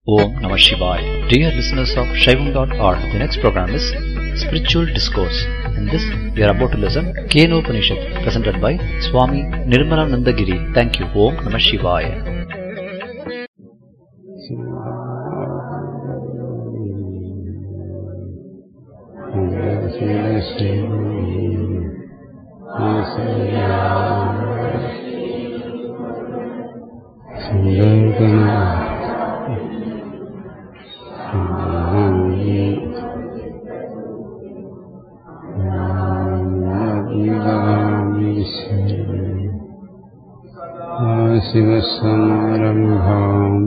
Om Namah Shivaya. Dear listeners of Shaivam.org, the next program is Spiritual Discourse. In this, we are about to listen Keno Upanishad, presented by Swami Nirmalananda Giri. Thank you. Om Namah Shivaya. ശിവസമാരംഭാം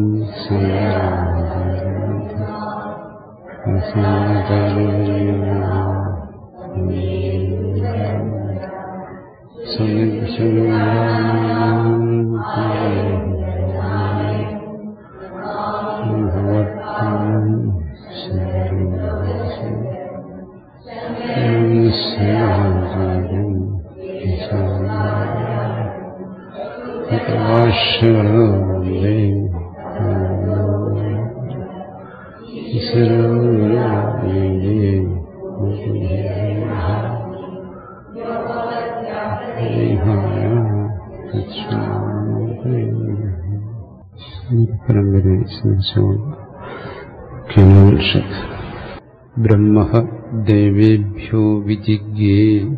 പരമ്പരയെ സ്മരിച്ചുകൊണ്ട് ബ്രഹ്മ ദേവേഭ്യോ വിജിജ്ഞേ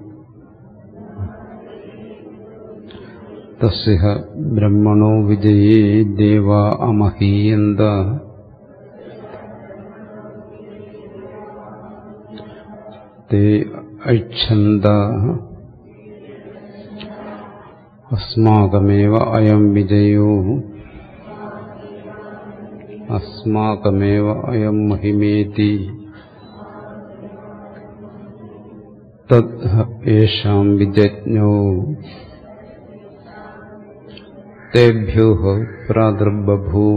തസ്യ ബ്രഹ്മണോ വിജയേ ദേവ അമഹീയന്ത തേ ഐച്ഛന്ത അസ്മാകമേവ അയം വിജയോ അസ്മാകമേവ അയം മഹിമേതി തേഷാം വിജജ്ഞോ തേഭ്യോ പ്രാദുർബഭൂവ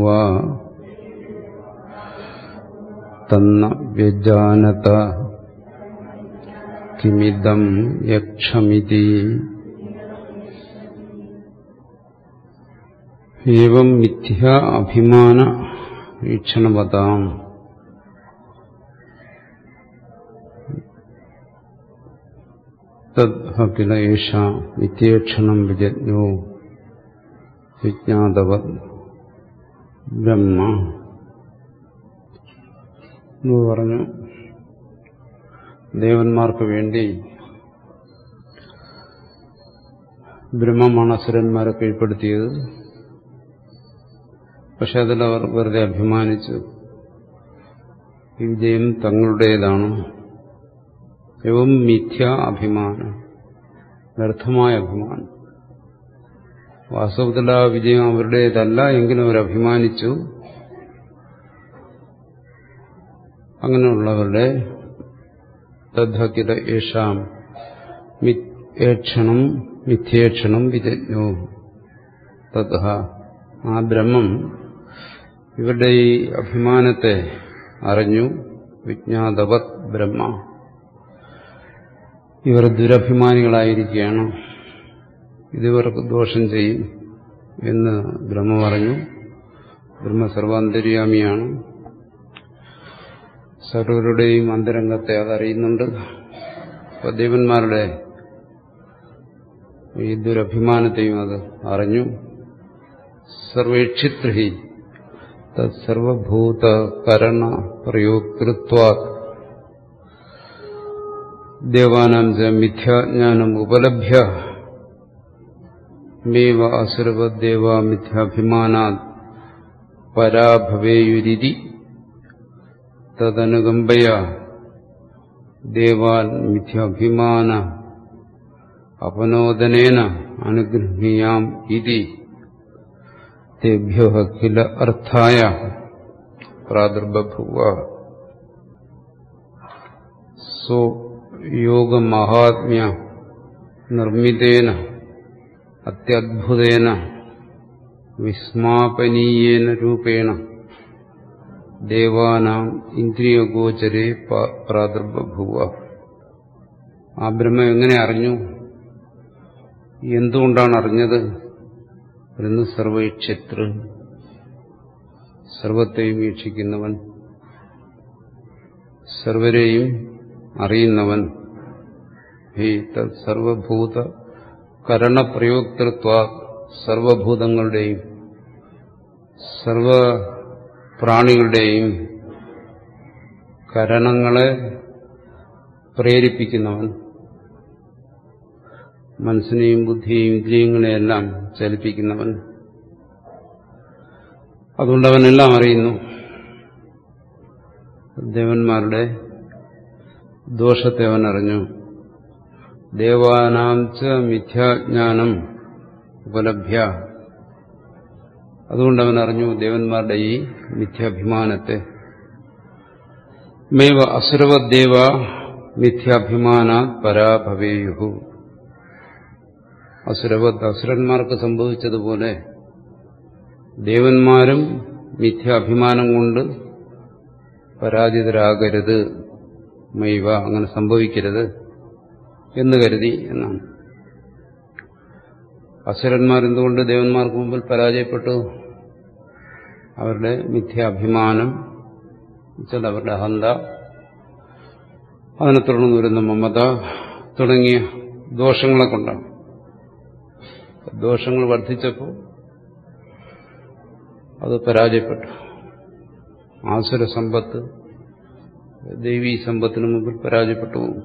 തന്ന വ്യജാനത കിമിദം യക്ഷമിതി ഏവം മിഥ്യ അഭിമാന വീക്ഷണവതാം തദ്കില ഏഷ നിത്യേക്ഷണം വിജജ്ഞോ വിജ്ഞാതവ ബ്രഹ്മ എന്ന് പറഞ്ഞു ദേവന്മാർക്ക് വേണ്ടി ബ്രഹ്മമാണ് അസുരന്മാരെ കീഴ്പ്പെടുത്തിയത് പക്ഷെ അതിൽ അവർ വെറുതെ അഭിമാനിച്ചു ഈ വിജയം തങ്ങളുടേതാണ് എവം മിഥ്യ അഭിമാനം വ്യർത്ഥമായ അഭിമാനം വാസ്തവത്തിൽ ആ വിജയം അവരുടേതല്ല എങ്കിലും അവർ അഭിമാനിച്ചു അങ്ങനെയുള്ളവരുടെ തദ്ധില യേഷാം ഏക്ഷണം മിഥ്യേക്ഷണം വിജജ്ഞോ തഥ ആ ബ്രഹ്മം ഇവരുടെ ഈ അഭിമാനത്തെ അറിഞ്ഞു വിജ്ഞാതവത് ബ്രഹ്മ ഇവർ ദുരഭിമാനികളായിരിക്കുകയാണ് ഇതിവർക്ക് ദോഷം ചെയ്യും എന്ന് ബ്രഹ്മ പറഞ്ഞു ബ്രഹ്മ സർവാന്തര്യാമിയാണ് സർവരുടെയും അന്തരംഗത്തെ അതറിയുന്നുണ്ട് അപ്പൊ ദേവന്മാരുടെ ഈ ദുരഭിമാനത്തെയും അത് അറിഞ്ഞു സർവേക്ഷിത്രി തത്സർവഭൂത കരണ പ്രയോക്തൃത്വാ ദേവാനാം ച മിഥ്യാജ്ഞാനം ഉപലഭ്യ മേവ അസുരവദ്ദേവ മിഥ്യാഭിമാനാ പരാഭവേയുരിതി തദനുകമ്പയ ദേവാൻ മിഥ്യാഭിമാന അപനോദനേന അനുഗൃഹീയാം ഇതി തേഭ്യോ കില അർത്ഥായ പ്രാദുർബഭുവ സോ യോഗമഹാത്മ്യ നിർമ്മിതേന അത്യദ്ഭുതേന വിസ്മാപനീയേന രൂപേണ ദേവാനാം ഇന്ദ്രിയഗോചരെ പ്രാദുർബഭുവ ആ ബ്രഹ്മം എങ്ങനെ അറിഞ്ഞു എന്തുകൊണ്ടാണ് അറിഞ്ഞത് എന്ന് സർവൈക്ഷത്ര സർവത്തെയും വീക്ഷിക്കുന്നവൻ സർവരെയും അറിയുന്നവൻ ഹി തത് സർവഭൂത കരണപ്രയോക്തൃത്വ സർവഭൂതങ്ങളുടെയും സർവ പ്രാണികളുടെയും കരണങ്ങളെ പ്രേരിപ്പിക്കുന്നവൻ മനസ്സിനെയും ബുദ്ധിയെയും ഇന്ദ്രിയങ്ങളെയെല്ലാം ചലിപ്പിക്കുന്നവൻ അതുകൊണ്ട് അവനെല്ലാം അറിയുന്നു ദേവന്മാരുടെ ദോഷത്തെ അവൻ അറിഞ്ഞു ദേവാനാം ച മിഥ്യാജ്ഞാനം ഉപലഭ്യ അതുകൊണ്ട് അവൻ അറിഞ്ഞു ദേവന്മാരുടെ ഈ മിഥ്യാഭിമാനത്തെ മേവ അസുരവദ്ദേവ മിഥ്യാഭിമാനാത് പരാഭവേയുഹു അസുരവത് അസുരന്മാർക്ക് സംഭവിച്ചതുപോലെ ദേവന്മാരും മിഥ്യാഭിമാനം കൊണ്ട് പരാജിതരാകരുത് മൈവ അങ്ങനെ സംഭവിക്കരുത് എന്ന് കരുതി എന്നാണ് അസുരന്മാരെന്തുകൊണ്ട് ദേവന്മാർക്ക് മുമ്പിൽ പരാജയപ്പെട്ടു അവരുടെ മിഥ്യാഭിമാനം വെച്ചാൽ അവരുടെ അഹന്ത അതിനെ തുടർന്ന് വരുന്ന മമത തുടങ്ങിയ ദോഷങ്ങളെ കൊണ്ടാണ് ദോഷങ്ങൾ വർദ്ധിച്ചപ്പോൾ അത് പരാജയപ്പെട്ടു ആസുര സമ്പത്ത് ദൈവീ സമ്പത്തിന് മുമ്പിൽ പരാജയപ്പെട്ടു പോകും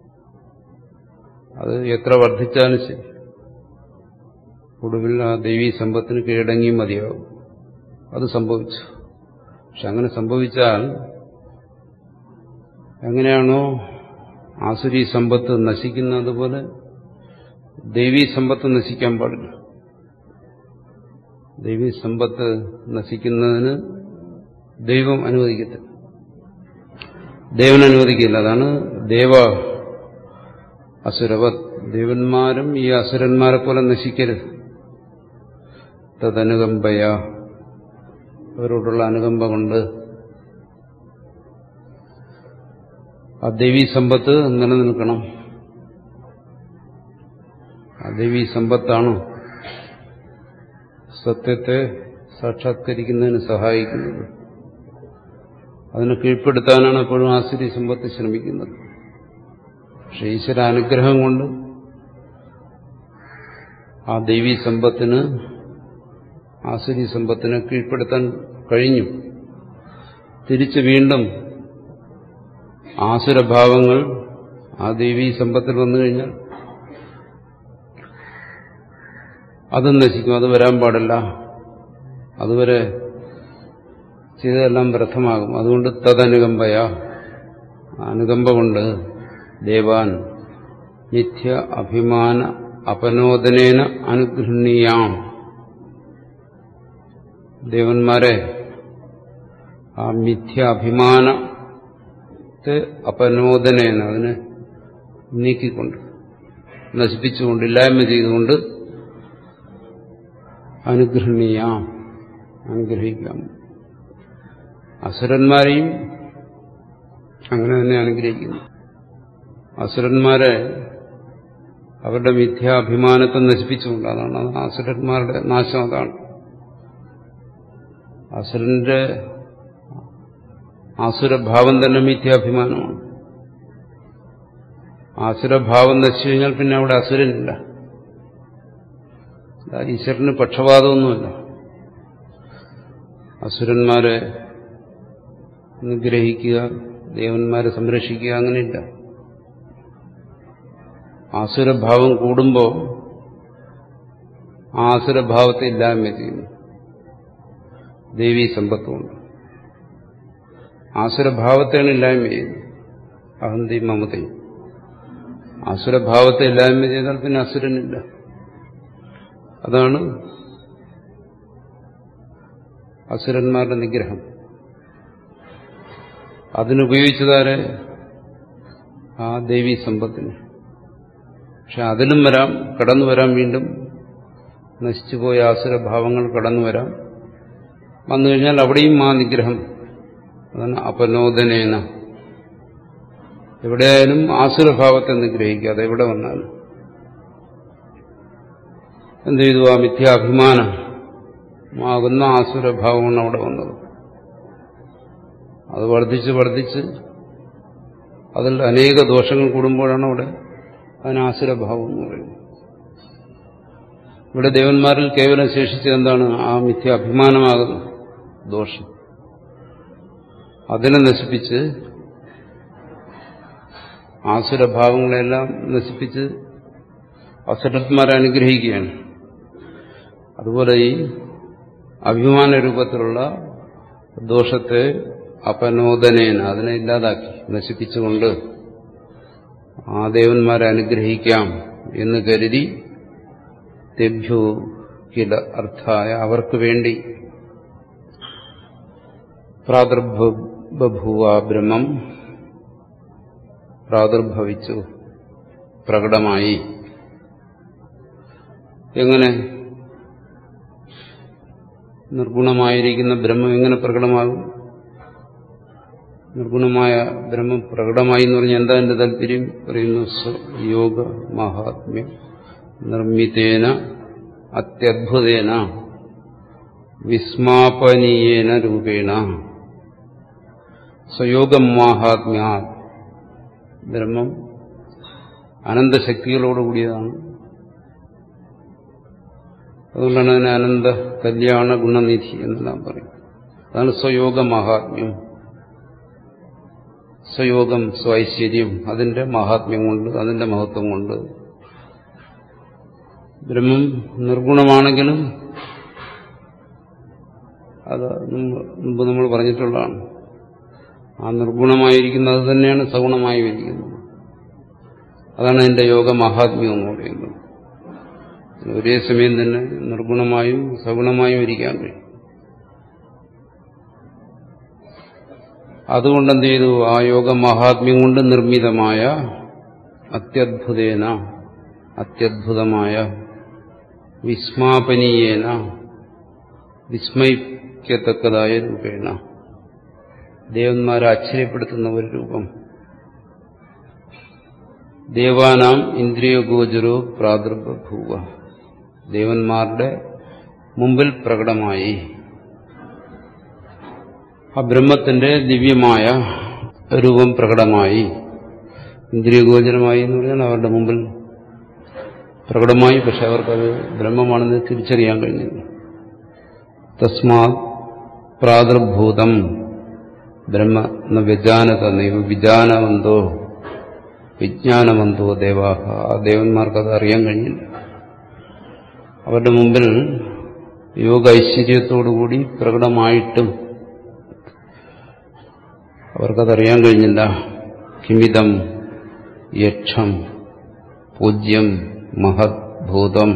അത് എത്ര വർദ്ധിച്ചാലും ശരി ഒടുവിൽ ആ ദൈവീ സമ്പത്തിന് കീഴടങ്ങിയും മതിയാവും അത് സംഭവിച്ചു പക്ഷെ അങ്ങനെ സംഭവിച്ചാൽ എങ്ങനെയാണോ ആസുരി സമ്പത്ത് നശിക്കുന്നത് പോലെ ദൈവീ സമ്പത്ത് നശിക്കാൻ പാടില്ല ദൈവീ സമ്പത്ത് നശിക്കുന്നതിന് ദൈവം അനുവദിക്കത്തില്ല ദേവൻ അനുവദിക്കില്ല അതാണ് ദേവ അസുരവത് ദേവന്മാരും ഈ അസുരന്മാരെ പോലെ നശിക്കരുത് തദനുകമ്പയ അവരോടുള്ള അനുകമ്പ കൊണ്ട് ആ ദേവീ സമ്പത്ത് നിലനിൽക്കണം ആ ദേവീ സമ്പത്താണ് സത്യത്തെ സാക്ഷാത്കരിക്കുന്നതിന് സഹായിക്കുന്നത് അതിനെ കീഴ്പ്പെടുത്താനാണ് എപ്പോഴും ആസുരി സമ്പത്ത് ശ്രമിക്കുന്നത് പക്ഷെ ഈശ്വര അനുഗ്രഹം കൊണ്ട് ആ ദൈവീ സമ്പത്തിന് ആസുരി സമ്പത്തിനെ കീഴ്പ്പെടുത്താൻ കഴിഞ്ഞു തിരിച്ച് വീണ്ടും ആസുരഭാവങ്ങൾ ആ ദൈവീ സമ്പത്തിൽ വന്നു കഴിഞ്ഞാൽ അതും നശിക്കും അത് വരാൻ പാടില്ല അതുവരെ ചെയ്തതെല്ലാം വ്യർത്ഥമാകും അതുകൊണ്ട് തദനുകമ്പയ അനുകമ്പ കൊണ്ട് ദേവാൻ നിത്യ അഭിമാന അപനോദനേന അനുഗൃഹണീയാം ദേവന്മാരെ ആ മിഥ്യ അഭിമാനത്തെ അപനോദനേന അതിനെ നീക്കിക്കൊണ്ട് നശിപ്പിച്ചുകൊണ്ട് ഇല്ലായ്മ ചെയ്തുകൊണ്ട് അനുഗ്രഹണീയാം അനുഗ്രഹിക്കാം അസുരന്മാരെയും അങ്ങനെ തന്നെ അനുഗ്രഹിക്കുന്നു അസുരന്മാരെ അവരുടെ മിഥ്യാഭിമാനത്തെ നശിപ്പിച്ചുകൊണ്ട് അതാണ് അസുരന്മാരുടെ നാശം അതാണ് അസുരന്റെ ആസുരഭാവം തന്നെ മിഥ്യാഭിമാനമാണ് ആസുരഭാവം നശിച്ചു കഴിഞ്ഞാൽ പിന്നെ അവിടെ അസുരനില്ല ഈശ്വരന് പക്ഷപാതമൊന്നുമില്ല അസുരന്മാരെ നിഗ്രഹിക്കുക ദേവന്മാരെ സംരക്ഷിക്കുക അങ്ങനെയില്ല ആസുരഭാവം കൂടുമ്പോൾ ആസുരഭാവത്തെ ഇല്ലായ്മ ചെയ്യുന്നു ദേവീ സമ്പത്തുകൊണ്ട് ആസുരഭാവത്തെയാണ് ഇല്ലായ്മ ചെയ്യുന്നത് അഹന്തി മമതയും ആസുരഭാവത്തെ ഇല്ലായ്മ ചെയ്താൽ പിന്നെ അസുരനില്ല അതാണ് അസുരന്മാരുടെ നിഗ്രഹം അതിനുപയോഗിച്ചതാരെ ആ ദേവീ സമ്പത്തിന് പക്ഷെ അതിലും വരാം കടന്നു വരാം വീണ്ടും നശിച്ചുപോയ ആസുരഭാവങ്ങൾ കടന്നു വരാം വന്നു കഴിഞ്ഞാൽ അവിടെയും ആ നിഗ്രഹം അതാണ് അപനോദനേന എവിടെയായാലും ആസുരഭാവത്തെ നിഗ്രഹിക്കുക അതെവിടെ വന്നാലും എന്ത് ചെയ്തു ആ മിഥ്യാഭിമാനം ആകുന്ന ആസുരഭാവമാണ് അവിടെ വന്നത് അത് വർദ്ധിച്ച് വർദ്ധിച്ച് അതിൽ അനേക ദോഷങ്ങൾ കൂടുമ്പോഴാണ് അവിടെ അതിന് ആസുരഭാവം എന്ന് പറയുന്നത് ഇവിടെ ദേവന്മാരിൽ കേവലം ശേഷിച്ചത് എന്താണ് ആ മിഥ്യ അഭിമാനമാകുന്ന ദോഷം അതിനെ നശിപ്പിച്ച് ആസുരഭാവങ്ങളെല്ലാം നശിപ്പിച്ച് അസുരന്മാരെ അനുഗ്രഹിക്കുകയാണ് അതുപോലെ ഈ അഭിമാന രൂപത്തിലുള്ള ദോഷത്തെ അപനോദനേന അതിനെ ഇല്ലാതാക്കി നശിപ്പിച്ചുകൊണ്ട് ആ ദേവന്മാരെ അനുഗ്രഹിക്കാം എന്ന് കരുതി തെഭ്യോ കില അർത്ഥായ അവർക്ക് വേണ്ടി പ്രാദുർബഭൂവ ബ്രഹ്മം പ്രാദുർഭവിച്ചു പ്രകടമായി എങ്ങനെ നിർഗുണമായിരിക്കുന്ന ബ്രഹ്മം എങ്ങനെ പ്രകടമാകും നിർഗുണമായ ബ്രഹ്മം പ്രകടമായി എന്ന് പറഞ്ഞാൽ എന്താ എന്റെ താല്പര്യം പറയുന്നു യോഗ മഹാത്മ്യം നിർമ്മിതേന അത്യദ്ഭുതേന വിസ്മാപനീയേന രൂപേണ സ്വയോഗം മാഹാത്മ്യാ ബ്രഹ്മം അനന്തശക്തികളോടുകൂടിയതാണ് അതുകൊണ്ടാണ് അതിന് അനന്ത കല്യാണ ഗുണനിധി എന്നെല്ലാം പറയും അതാണ് സ്വയോഗ മഹാത്മ്യം സ്വയോഗം സ്വൈശ്വര്യം അതിന്റെ മഹാത്മ്യം കൊണ്ട് അതിന്റെ മഹത്വം കൊണ്ട് ബ്രഹ്മം നിർഗുണമാണെങ്കിലും അത് മുമ്പ് നമ്മൾ പറഞ്ഞിട്ടുള്ളതാണ് ആ നിർഗുണമായിരിക്കുന്നത് തന്നെയാണ് സഗുണമായി ഇരിക്കുന്നത് അതാണ് അതിന്റെ യോഗ മഹാത്മ്യം എന്ന് പറയുന്നത് ഒരേ സമയം തന്നെ നിർഗുണമായും സഗുണമായും ഇരിക്കാൻ കഴിയും അതുകൊണ്ട് എന്ത് ചെയ്തു ആ യോഗ മഹാത്മ്യം കൊണ്ട് നിർമ്മിതമായ അത്യദ്ഭുതേന അത്യദ്ഭുതമായ വിസ്മാപനീയേന വിസ്മയിക്കത്തക്കതായ രൂപേണ ദേവന്മാരെ ആശ്ചര്യപ്പെടുത്തുന്ന ഒരു രൂപം ദേവാനാം ഇന്ദ്രിയഗോചരോ പ്രാദുർഭൂവ ദേവന്മാരുടെ മുമ്പിൽ പ്രകടമായി ആ ബ്രഹ്മത്തിന്റെ ദിവ്യമായ രൂപം പ്രകടമായി ഇന്ദ്രിയഗോചരമായി എന്ന് പറഞ്ഞാൽ അവരുടെ മുമ്പിൽ പ്രകടമായി പക്ഷെ അവർക്കത് ബ്രഹ്മമാണെന്ന് തിരിച്ചറിയാൻ കഴിഞ്ഞില്ല തസ്മാത് പ്രാദുർഭൂതം ബ്രഹ്മ എന്ന വിജാനത നൈവ വിജാനവന്തോ വിജ്ഞാനവന്തോ ദേവാഹ ആ ദേവന്മാർക്കത് അറിയാൻ കഴിഞ്ഞില്ല അവരുടെ മുമ്പിൽ യോഗ ഐശ്വര്യത്തോടുകൂടി പ്രകടമായിട്ടും അവർക്കതറിയാൻ കഴിഞ്ഞില്ല കിമിതം യക്ഷം പൂജ്യം മഹദ്ഭൂതം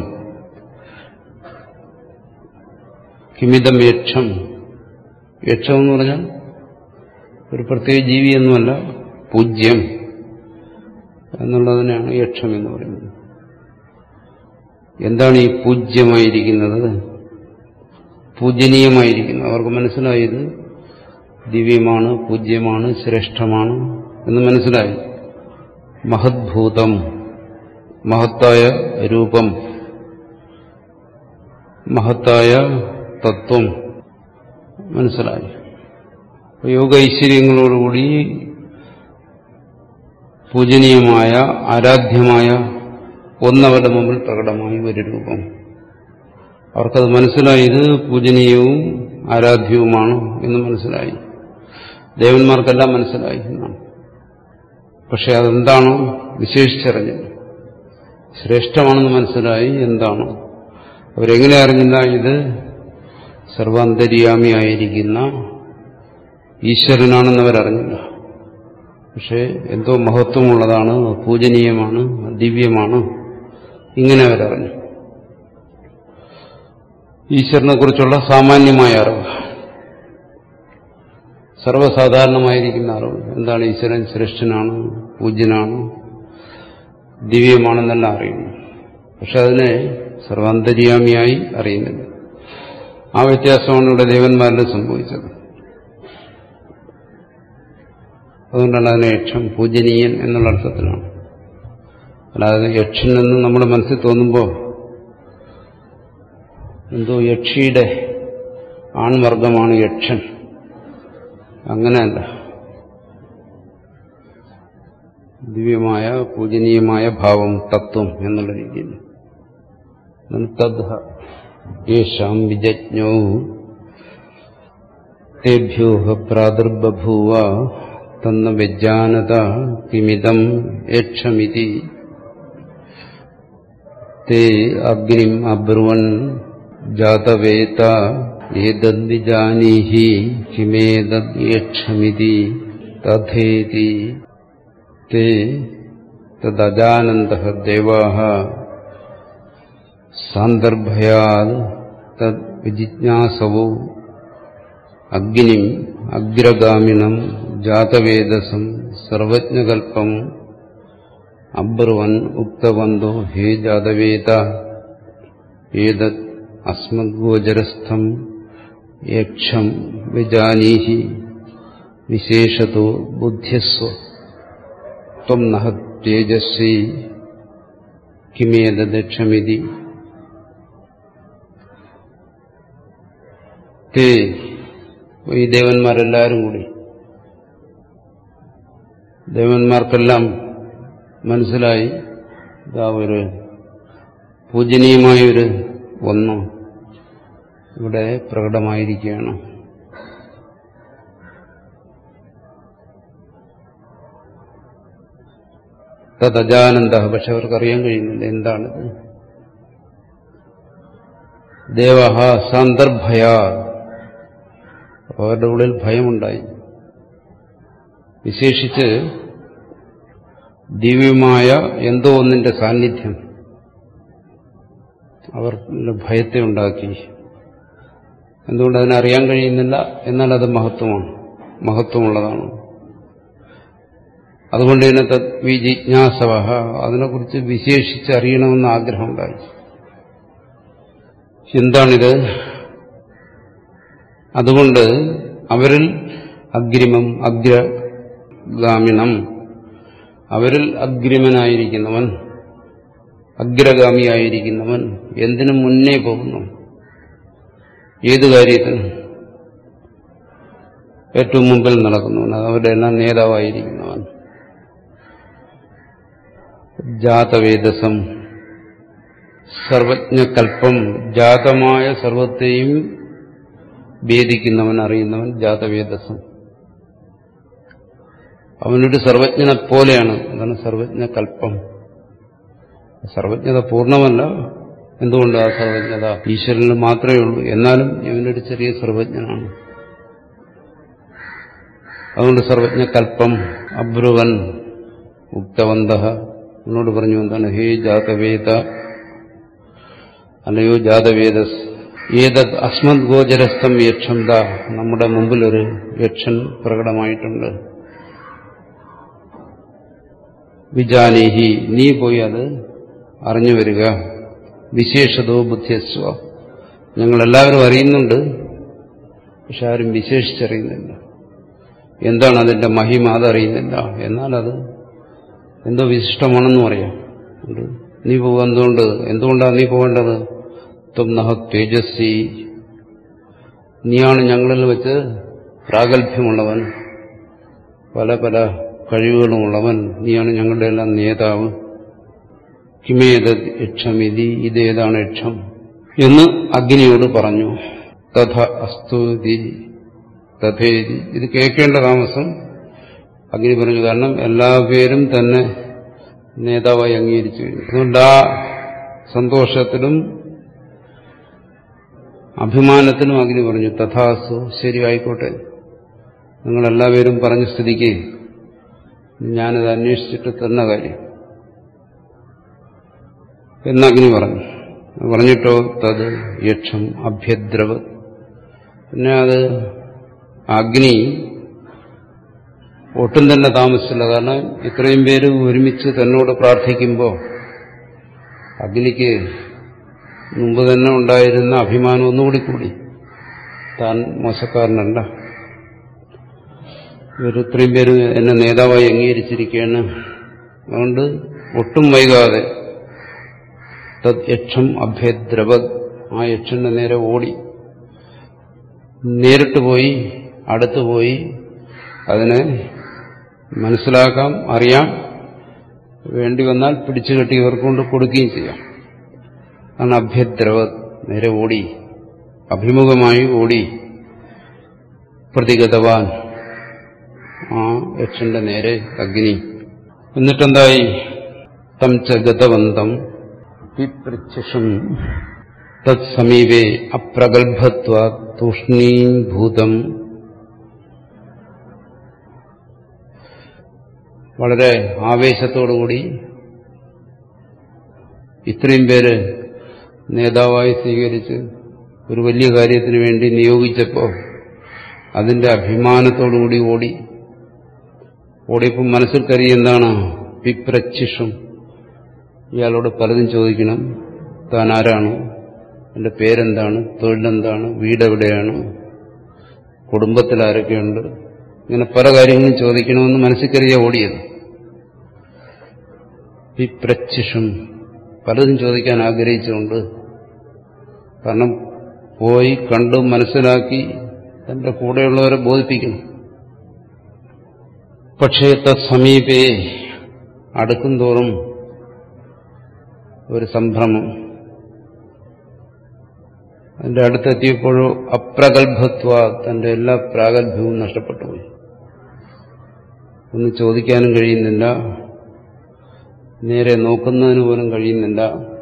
കിമിതം യക്ഷം യക്ഷം എന്ന് പറഞ്ഞാൽ ഒരു പ്രത്യേക ജീവിയൊന്നുമല്ല പൂജ്യം എന്നുള്ളതിനാണ് യക്ഷം എന്ന് പറയുന്നത് എന്താണ് ഈ പൂജ്യമായിരിക്കുന്നത് പൂജനീയമായിരിക്കുന്നത് അവർക്ക് മനസ്സിലായത് ദിവ്യമാണ് പൂജ്യമാണ് ശ്രേഷ്ഠമാണ് എന്ന് മനസ്സിലായി മഹദ്ഭൂതം മഹത്തായ രൂപം മഹത്തായ തത്വം മനസ്സിലായി യോഗ ഐശ്വര്യങ്ങളോടുകൂടി പൂജനീയമായ ആരാധ്യമായ ഒന്നവരുടെ മുമ്പിൽ പ്രകടമായി ഒരു രൂപം അവർക്കത് മനസ്സിലായി ഇത് പൂജനീയവും ആരാധ്യവുമാണ് എന്ന് മനസ്സിലായി ദേവന്മാർക്കെല്ലാം മനസ്സിലായി എന്നാണ് പക്ഷെ അതെന്താണോ വിശേഷിച്ചറിഞ്ഞത് ശ്രേഷ്ഠമാണെന്ന് മനസ്സിലായി എന്താണോ അവരെങ്ങനെ അറിഞ്ഞില്ല ഇത് സർവാന്തര്യാമിയായിരിക്കുന്ന ഈശ്വരനാണെന്ന് അവരറിഞ്ഞില്ല പക്ഷെ എന്തോ മഹത്വമുള്ളതാണ് പൂജനീയമാണ് ദിവ്യമാണ് ഇങ്ങനെ അവരറിഞ്ഞു ഈശ്വരനെ കുറിച്ചുള്ള സാമാന്യമായ അറിവ് സർവ്വസാധാരണമായിരിക്കുന്ന അറിവ് എന്താണ് ഈശ്വരൻ ശ്രേഷ്ഠനാണ് പൂജ്യനാണ് ദിവ്യമാണെന്നെല്ലാം അറിയുന്നു പക്ഷെ അതിനെ സർവാന്തര്യാമിയായി അറിയുന്നില്ല ആ വ്യത്യാസമാണ് ഇവിടെ ദേവന്മാരിൽ സംഭവിച്ചത് അതുകൊണ്ടാണ് അതിനെ യക്ഷം പൂജനീയൻ എന്നുള്ള അർത്ഥത്തിലാണ് അല്ലാതെ യക്ഷൻ എന്ന് നമ്മുടെ മനസ്സിൽ തോന്നുമ്പോൾ എന്തോ യക്ഷിയുടെ ആൺവർഗമാണ് യക്ഷൻ അങ്ങനെയല്ല ദിവ്യമായ പൂജനീയമായ ഭാവം തത്വം എന്നുള്ള രീതിയിൽ തദ്ഹ യേഷാം വിജജ്ഞോ തേഭ്യോ പ്രാദുർബഭൂവ തന്ന വിജാനത കിമിതം യക്ഷമിതി തേ അഗ്നിം അബ്രുവൻ ജാതവേത ഏതദ്വിജാനീഹി കിമേതദ്യക്ഷമിതി തഥേതി തേ തദജാനന്ദ ദേവാः സാന്ദർഭയാത് തദ് വിജിജ്ഞാസവോ അഗ്നിം അഗ്രഗാമിണം ജാതവേദസം സർവജ്ഞകൽപ്പം അബ്രുവൻ ഉക്തവന്തോ ഹേ ജാതവേദ ഏതത് അസ്മദ്ഗോചരസ്ഥം യക്ഷം വിജാനീഹി വിശേഷതോ ബുദ്ധ്യസ്വ ത്വം നഹ തേജസ്വി കിമേതദക്ഷമിതി തേ ഈ ദേവന്മാരെല്ലാവരും കൂടി ദേവന്മാർക്കെല്ലാം മനസ്സിലായി ഇതാ ഒരു പൂജനീയമായൊരു ഒന്ന് ഇവിടെ പ്രകടമായിരിക്കുകയാണ് തദജാനന്ദ പക്ഷെ അവർക്കറിയാൻ കഴിയുന്നില്ല എന്താണിത് ദേവഹ സന്ദർഭയാ അവരുടെ ഉള്ളിൽ ഭയമുണ്ടായി വിശേഷിച്ച് ദിവ്യമായ എന്തോ ഒന്നിന്റെ സാന്നിധ്യം അവർ ഭയത്തെ ഉണ്ടാക്കി എന്തുകൊണ്ട് അതിനറിയാൻ കഴിയുന്നില്ല എന്നാൽ അത് മഹത്വമാണ് മഹത്വമുള്ളതാണ് അതുകൊണ്ട് തന്നെ തദ്വി ജിജ്ഞാസവ അതിനെക്കുറിച്ച് വിശേഷിച്ച് അറിയണമെന്ന് ആഗ്രഹമുണ്ടായി എന്താണിത് അതുകൊണ്ട് അവരിൽ അഗ്രിമം അഗ്രഗാമിണം അവരിൽ അഗ്രിമനായിരിക്കുന്നവൻ അഗ്രഗാമിയായിരിക്കുന്നവൻ എന്തിനു മുന്നേ പോകുന്നു ഏത് കാര്യത്തിനും ഏറ്റവും മുമ്പിൽ നടക്കുന്നവൻ അവരുടെ എല്ലാം നേതാവായിരിക്കുന്നവൻ ജാതവേദസം സർവജ്ഞകൽപ്പം ജാതമായ സർവത്തെയും ഭേദിക്കുന്നവൻ അറിയുന്നവൻ ജാതവേദസം അവനൊരു സർവജ്ഞനെ പോലെയാണ് അതാണ് സർവജ്ഞകൽപ്പം സർവജ്ഞത പൂർണ്ണമല്ല എന്തുകൊണ്ട് ആ സർവജ്ഞത ഈശ്വരന് മാത്രമേ ഉള്ളൂ എന്നാലും ഇവനൊരു ചെറിയ സർവജ്ഞനാണ് അതുകൊണ്ട് സർവജ്ഞകൽപ്പം അബ്രുവൻ ഉക്തവന്ത എന്നോട് പറഞ്ഞു എന്താണ് ഹേ ജാതവേദ അല്ലയോ ജാതവേദസ് ഏതത് അസ്മത് ഗോചരസ്ഥം യക്ഷം ദ നമ്മുടെ മുമ്പിലൊരു യക്ഷൻ പ്രകടമായിട്ടുണ്ട് വിജാനേഹി നീ പോയി അത് അറിഞ്ഞു വരിക വിശേഷതോ ബുദ്ധിയസ്വ ഞങ്ങളെല്ലാവരും അറിയുന്നുണ്ട് പക്ഷെ ആരും വിശേഷിച്ചറിയുന്നില്ല എന്താണ് അതിന്റെ മഹിമ അതറിയുന്നില്ല എന്നാൽ അത് എന്തോ വിശിഷ്ടമാണെന്നും അറിയാം നീ പോകുക എന്തുകൊണ്ട് എന്തുകൊണ്ടാണ് നീ പോകേണ്ടത് ത്വം നഹ തേജസ്വി നീയാണ് ഞങ്ങളിൽ വെച്ച് പ്രാഗൽഭ്യമുള്ളവൻ പല പല കഴിവുകളുമുള്ളവൻ നീയാണ് ഞങ്ങളുടെ എല്ലാം നേതാവ് കിമേത യക്ഷമിതി ഇതേതാണ് യക്ഷം എന്ന് അഗ്നിയോട് പറഞ്ഞു തഥ അസ്തുതി തഥേതി ഇത് കേൾക്കേണ്ട താമസം അഗ്നി പറഞ്ഞു കാരണം എല്ലാ പേരും തന്നെ നേതാവായി അംഗീകരിച്ചു കഴിഞ്ഞു അതുകൊണ്ട് ആ സന്തോഷത്തിലും അഭിമാനത്തിനും അഗ്നി പറഞ്ഞു തഥാസു ശരി ആയിക്കോട്ടെ നിങ്ങളെല്ലാവരും പറഞ്ഞ സ്ഥിതിക്ക് ഞാനത് അന്വേഷിച്ചിട്ട് തന്ന കാര്യം എന്നഗ്നി പറഞ്ഞു പറഞ്ഞിട്ടോ തത് യക്ഷം അഭ്യദ്രവ പിന്നെ അത് അഗ്നി ഒട്ടും തന്നെ താമസിച്ചില്ല കാരണം ഇത്രയും പേര് ഒരുമിച്ച് തന്നോട് പ്രാർത്ഥിക്കുമ്പോൾ അഗ്നിക്ക് മുമ്പ് തന്നെ ഉണ്ടായിരുന്ന അഭിമാനം ഒന്നുകൂടി കൂടി താൻ മോശക്കാരനല്ല ഇവർ ഇത്രയും പേര് എന്നെ നേതാവായി അംഗീകരിച്ചിരിക്കുകയാണ് അതുകൊണ്ട് ഒട്ടും വൈകാതെ തത് യക്ഷം അഭ്യദ്രവ ആ യക്ഷന്റെ നേരെ ഓടി നേരിട്ട് പോയി അടുത്തു പോയി അതിനെ മനസ്സിലാക്കാം അറിയാം വേണ്ടി വന്നാൽ പിടിച്ചു കെട്ടി ഇവർക്ക് കൊണ്ട് കൊടുക്കുകയും ചെയ്യാം അതാണ് അഭ്യദ്രവ നേരെ ഓടി അഭിമുഖമായി ഓടി പ്രതിഗതവാൻ ആ യക്ഷന്റെ നേരെ അഗ്നി എന്നിട്ടെന്തായി തം ച ഗതവന്തം പിപൃച്ഛുഷം തത്സമീപേ അപ്രഗൽഭത്വ തൂഷ്ണീഭൂതം വളരെ ആവേശത്തോടുകൂടി ഇത്രയും പേര് നേതാവായി സ്വീകരിച്ച് ഒരു വലിയ കാര്യത്തിന് വേണ്ടി നിയോഗിച്ചപ്പോൾ അതിന്റെ അഭിമാനത്തോടുകൂടി ഓടി ഓടിയപ്പോൾ മനസ്സിൽ കരി എന്താണ് പിപ്രച്ഛിഷം ഇയാളോട് പലതും ചോദിക്കണം താൻ ആരാണ് എന്റെ പേരെന്താണ് തൊഴിലെന്താണ് വീടെവിടെയാണ് കുടുംബത്തിൽ ആരൊക്കെയുണ്ട് ഇങ്ങനെ പല കാര്യങ്ങളും ചോദിക്കണമെന്ന് മനസ്സിൽ കരുതിയ ഓടിയത് പിപ്രച്ഛിഷം പലതും ചോദിക്കാൻ ആഗ്രഹിച്ചുകൊണ്ട് കാരണം പോയി കണ്ടു മനസ്സിലാക്കി തന്റെ കൂടെയുള്ളവരെ ബോധിപ്പിക്കണം പക്ഷേ തത്സമീപേ അടുക്കും തോറും ഒരു സംഭ്രമം അതിന്റെ അടുത്തെത്തിയപ്പോഴോ അപ്രഗൽഭത്വ തന്റെ എല്ലാ പ്രാഗൽഭ്യവും നഷ്ടപ്പെട്ടു പോയി ഒന്ന് ചോദിക്കാനും കഴിയുന്നില്ല നേരെ നോക്കുന്നതിന് പോലും കഴിയുന്നില്ല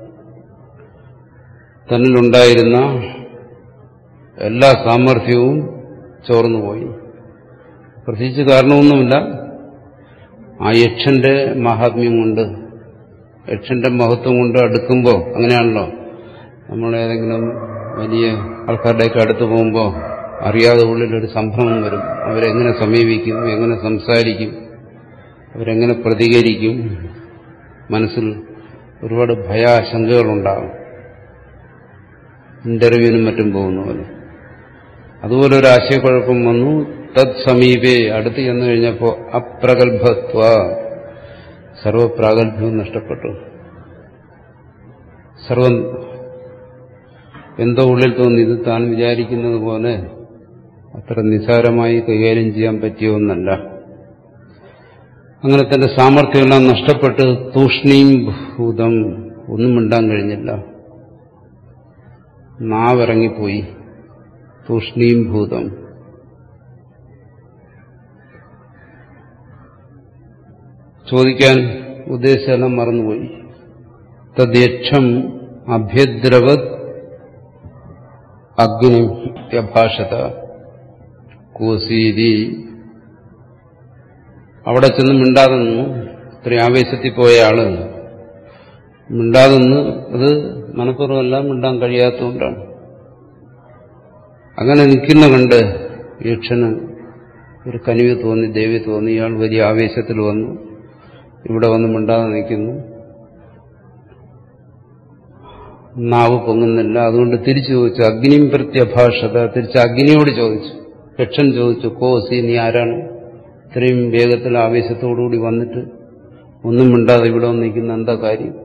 തന്നിലുണ്ടായിരുന്ന എല്ലാ സാമർഥ്യവും ചോർന്നുപോയി പ്രത്യേകിച്ച് കാരണമൊന്നുമില്ല ആ യക്ഷന്റെ മഹാത്മ്യം കൊണ്ട് യക്ഷന്റെ മഹത്വം കൊണ്ട് അടുക്കുമ്പോൾ അങ്ങനെയാണല്ലോ നമ്മൾ ഏതെങ്കിലും വലിയ ആൾക്കാരുടെയൊക്കെ അടുത്ത് പോകുമ്പോൾ അറിയാതെ ഉള്ളിലൊരു സംഭ്രമം വരും അവരെങ്ങനെ സമീപിക്കും എങ്ങനെ സംസാരിക്കും അവരെങ്ങനെ പ്രതികരിക്കും മനസ്സിൽ ഒരുപാട് ഭയാശങ്കകളുണ്ടാകും ഇന്റർവ്യൂവിനും മറ്റും പോകുന്ന പോലെ അതുപോലെ ഒരു ആശയക്കുഴപ്പം വന്നു തത് സമീപേ അടുത്ത് ചെന്നു കഴിഞ്ഞപ്പോൾ അപ്രഗൽഭത്വ സർവപ്രാഗൽഭ്യവും നഷ്ടപ്പെട്ടു സർവം എന്തോ ഉള്ളിൽ തോന്നി ഇത് താൻ വിചാരിക്കുന്നത് പോലെ അത്ര നിസാരമായി കൈകാര്യം ചെയ്യാൻ പറ്റിയ ഒന്നല്ല അങ്ങനെ തന്റെ സാമർഥ്യമെല്ലാം നഷ്ടപ്പെട്ട് തൂഷ്ണീം ഭൂതം ഒന്നും മിണ്ടാൻ കഴിഞ്ഞില്ല നാവിറങ്ങിപ്പോയി തൂഷ്ണീം ഭൂതം ചോദിക്കാൻ ഉദ്ദേശമെല്ലാം മറന്നുപോയി തദ്യക്ഷം അഭ്യദ്രവത് അഗ്നിത്യഭാഷത കോസീതി അവിടെ ചെന്ന് മിണ്ടാതെ നിന്നു ഇത്രയും ആവേശത്തിൽ പോയ ആള് മിണ്ടാതെ നിന്ന് അത് മനഃപൂർവ്വമല്ല മിണ്ടാൻ കഴിയാത്തതുകൊണ്ടാണ് അങ്ങനെ നിൽക്കുന്ന കണ്ട് യക്ഷന് ഒരു കനിവ് തോന്നി ദേവി തോന്നി ഇയാൾ വലിയ ആവേശത്തിൽ വന്നു ഇവിടെ വന്ന് മിണ്ടാതെ നിൽക്കുന്നു നാവ് പൊങ്ങുന്നില്ല അതുകൊണ്ട് തിരിച്ചു ചോദിച്ചു അഗ്നിയും പ്രത്യഭാഷത തിരിച്ച് അഗ്നിയോട് ചോദിച്ചു യക്ഷൻ ചോദിച്ചു കോസി നീ ആരാണ് ഇത്രയും വേഗത്തിൽ ആവേശത്തോടുകൂടി വന്നിട്ട് ഒന്നും മിണ്ടാതെ ഇവിടെ വന്ന് നിൽക്കുന്ന എന്താ കാര്യം